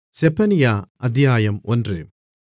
செப்பனியா அத்தியாயம் ஒன்று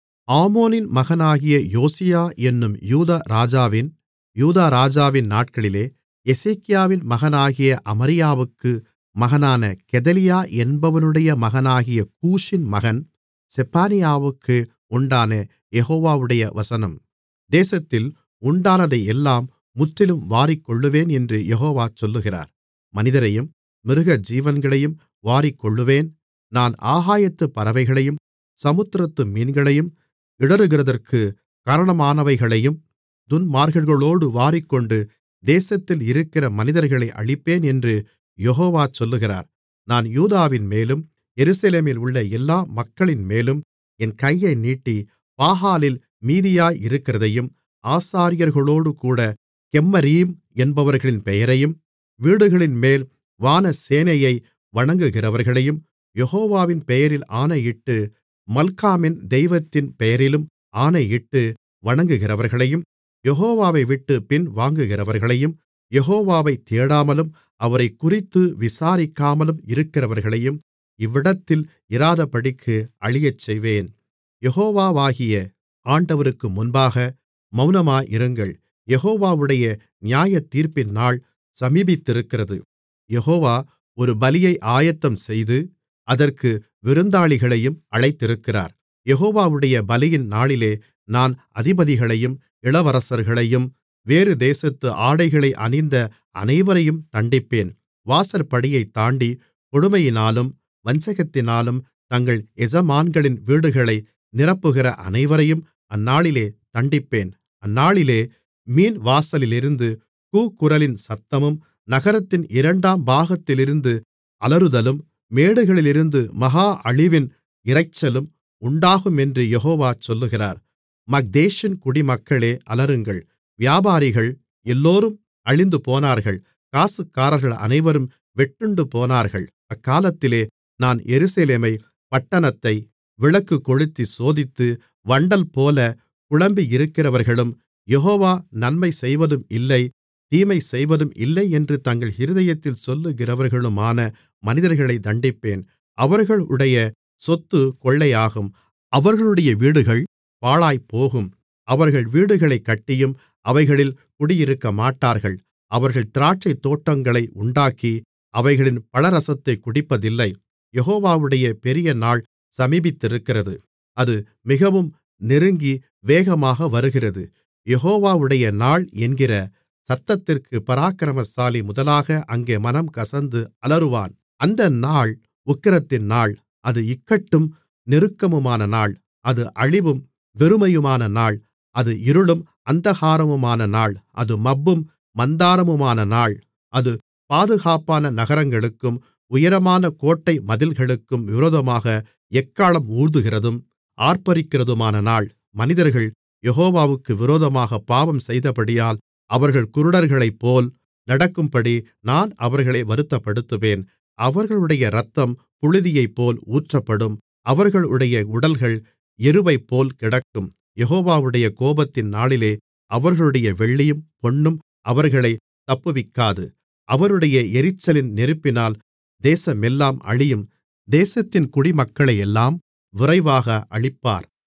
ஆமோனின் மகனாகிய யோசியா என்னும் யூதா ராஜாவின் யூதா ராஜாவின் நாட்களிலே எசேக்கியாவின் மகனாகிய அமரியாவுக்கு மகனான கெதலியா என்பவனுடைய மகனாகிய கூஷின் மகன் செப்பனியாவுக்கு உண்டான யெகோவாவுடைய வசனம் தேசத்தில் உண்டானதையெல்லாம் முற்றிலும் வாரிக்கொள்ளுவேன் என்று யெகோவா சொல்லுகிறார் மனிதரையும் மிருகஜீவன்களையும் வாரிக்கொள்ளுவேன் நான் ஆகாயத்துப் பறவைகளையும் சமுத்திரத்து மீன்களையும் இடறுகிறதற்குக் காரணமானவைகளையும் துன்மார்க்கர்களோடு வாரிக்கொண்டு தேசத்தில் இருக்கிற மனிதர்களை அழிப்பேன் என்று யெகோவா சொல்லுகிறார் நான் யூதாவின்மேலும் எருசலேமில் உள்ள எல்லா மக்களின்மேலும் என் கையை நீட்டி பாகாலில் மீதியாயிருக்கிறதையும் ஆசாரியர்களோடுகூட கெம்மரீம் என்பவர்களின் பெயரையும் வீடுகளின்மேல் வானசேனையை வணங்குகிறவர்களையும் யெகோவாவின் பெயரில் ஆணையிட்டு மல்காமின் தெய்வத்தின் பெயரிலும் ஆணையிட்டு வணங்குகிறவர்களையும் யெகோவாவைவிட்டுப் பின்வாங்குகிறவர்களையும் யெகோவாவைத் தேடாமலும் அவரைக்குறித்து விசாரிக்காமலும் இருக்கிறவர்களையும் இவ்விடத்தில் இராதபடிக்கு அழியச்செய்வேன் யெகோவாவாகிய ஆண்டவருக்கு முன்பாக மவுனமாயிருங்கள் யெகோவாவுடைய நியாயத்தீர்ப்பின் நாள் சமீபித்திருக்கிறது யெகோவா ஒரு பலியை ஆயத்தம்செய்து அதற்கு விருந்தாளிகளையும் அழைத்திருக்கிறார் யெகோவாவுடைய பலியின் நாளிலே நான் அதிபதிகளையும் இளவரசர்களையும் வேறு தேசத்து ஆடைகளை அணிந்த அனைவரையும் தண்டிப்பேன் வாசற்படியைத் தாண்டி கொடுமையினாலும் வஞ்சகத்தினாலும் தங்கள் எஜமான்களின் வீடுகளை நிரப்புகிற அனைவரையும் அந்நாளிலே தண்டிப்பேன் அந்நாளிலே மீன்வாசலிலிருந்து கூக்குரலின் சத்தமும் நகரத்தின் இரண்டாம் பாகத்திலிருந்து அலறுதலும் மேடுகளிலிருந்து மகா அழிவின் இரைச்சலும் உண்டாகுமென்று யெகோவா சொல்லுகிறார் மக்தேஷின் குடிமக்களே அலறுங்கள் வியாபாரிகள் எல்லோரும் அழிந்துபோனார்கள் காசுக்காரர்கள் அனைவரும் வெட்டுண்டுபோனார்கள் அக்காலத்திலே நான் எருசலேமை பட்டணத்தை விளக்கு கொளுத்தி சோதித்து வண்டல்போல குழம்பியிருக்கிறவர்களும் யெகோவா நன்மை செய்வதும் இல்லை தீமை செய்வதும் இல்லை என்று தங்கள் இருதயத்தில் சொல்லுகிறவர்களுமான மனிதர்களைத் தண்டிப்பேன் அவர்களுடைய சொத்து கொள்ளையாகும் அவர்களுடைய வீடுகள் பாழாய்ப்போகும் அவர்கள் வீடுகளைக் கட்டியும் அவைகளில் குடியிருக்கமாட்டார்கள் அவர்கள் திராட்சைத் தோட்டங்களை உண்டாக்கி அவைகளின் பழரசத்தைக் குடிப்பதில்லை யெகோவாவுடைய பெரிய நாள் சமீபித்திருக்கிறது அது மிகவும் நெருங்கி வேகமாக வருகிறது யெகோவாவுடைய நாள் என்கிற சத்தத்திற்கு பராக்கிரமசாலி முதலாக அங்கே மனம் கசந்து அலறுவான் அந்த நாள் உக்கிரத்தின் நாள் அது இக்கட்டும் நெருக்கமுமான நாள் அது அழிவும் வெறுமையுமான நாள் அது இருளும் அந்தகாரமுமான நாள் அது மப்பும் மந்தாரமுமான நாள் அது பாதுகாப்பான நகரங்களுக்கும் உயரமான கோட்டை மதில்களுக்கும் விரோதமாக எக்காளம் ஊதுகிறதும் ஆர்ப்பரிக்கிறதுமான நாள் மனிதர்கள் யெகோவாவுக்கு விரோதமாக பாவம் செய்தபடியால் அவர்கள் குருடர்களைப்போல் நடக்கும்படி நான் அவர்களை வருத்தப்படுத்துவேன் அவர்களுடைய இரத்தம் புழுதியைப்போல் ஊற்றப்படும் அவர்களுடைய உடல்கள் எருவைப்போல் கிடக்கும் யெகோவாவுடைய கோபத்தின் நாளிலே அவர்களுடைய வெள்ளியும் பொன்னும் அவர்களை தப்புவிக்காது அவருடைய எரிச்சலின் நெருப்பினால் தேசமெல்லாம் அழியும் தேசத்தின் குடிமக்களையெல்லாம் விரைவாக அழிப்பார்